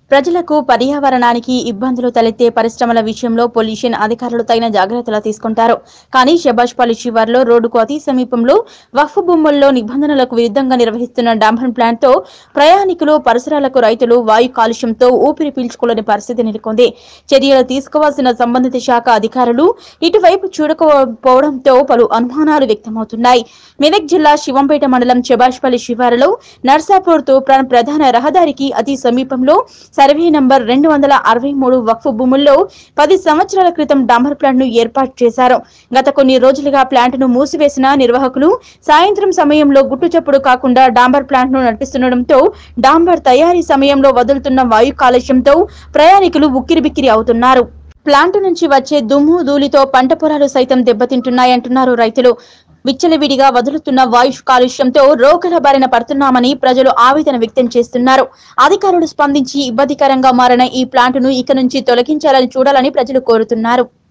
ప్రజలకు పర్యావరణానికి ఇబ్బందులు తలెత్తే పరిశ్రమల విషయంలో పొల్యూషన్ అధికారులు తగిన జాగ్రత్తలు తీసుకుంటారు కానీ శబాష్పల్లి శివార్లో రోడ్డుకు అతి సమీపంలో వక్ఫ్ భూముల్లో నిబంధనలకు విరుద్ధంగా నిర్వహిస్తున్న డంపన్ ప్లాంట్ తో ప్రయాణికులు పరిసరాలకు రైతులు వాయు కాలుష్యంతో ఊపిరి పీల్చుకోలేని పరిస్థితి నెలకొంది చర్యలు తీసుకోవాల్సిన సంబంధిత శాఖ అధికారులు ఇటువైపు చూడకపోవడంతో పలు అనుమానాలు వ్యక్తమవుతున్నాయి మెదక్ జిల్లా శివంపేట మండలం చెబాష్పల్లి శివారులో నర్సాపూర్ తూప్రాన్ ప్రధాన రహదారికి అతి సమీపంలో సర్వే నంబర్ రెండు వందల అరవై మూడు వక్ఫ్ భూముల్లో పది సంవత్సరాల క్రితం డాంబర్ ప్లాంట్ ను ఏర్పాటు చేశారు గత కొన్ని రోజులుగా ప్లాంట్ ను మూసివేసిన నిర్వాహకులు సాయంత్రం సమయంలో గుట్టుచప్పుడు కాకుండా డాంబర్ ప్లాంట్ ను నడిపిస్తుండటంతో డాంబర్ తయారీ సమయంలో వదులుతున్న వాయు కాలుష్యంతో ప్రయాణికులు ఉక్కిరిబిక్కిరి అవుతున్నారు ప్లాంట్ నుంచి వచ్చే దుమ్ము ధూళితో పంట పొలాలు సైతం దెబ్బతింటున్నాయంటున్నారు రైతులు విచ్చలవిడిగా వదులుతున్న వాయు కాలుష్యంతో రోగాల బారిన పడుతున్నామని ప్రజలు ఆవేదన వ్యక్తం చేస్తున్నారు అధికారులు స్పందించి ఇబ్బందికరంగా మారిన ఈ ప్లాంట్ ను ఇక నుంచి తొలగించాలని చూడాలని ప్రజలు కోరుతున్నారు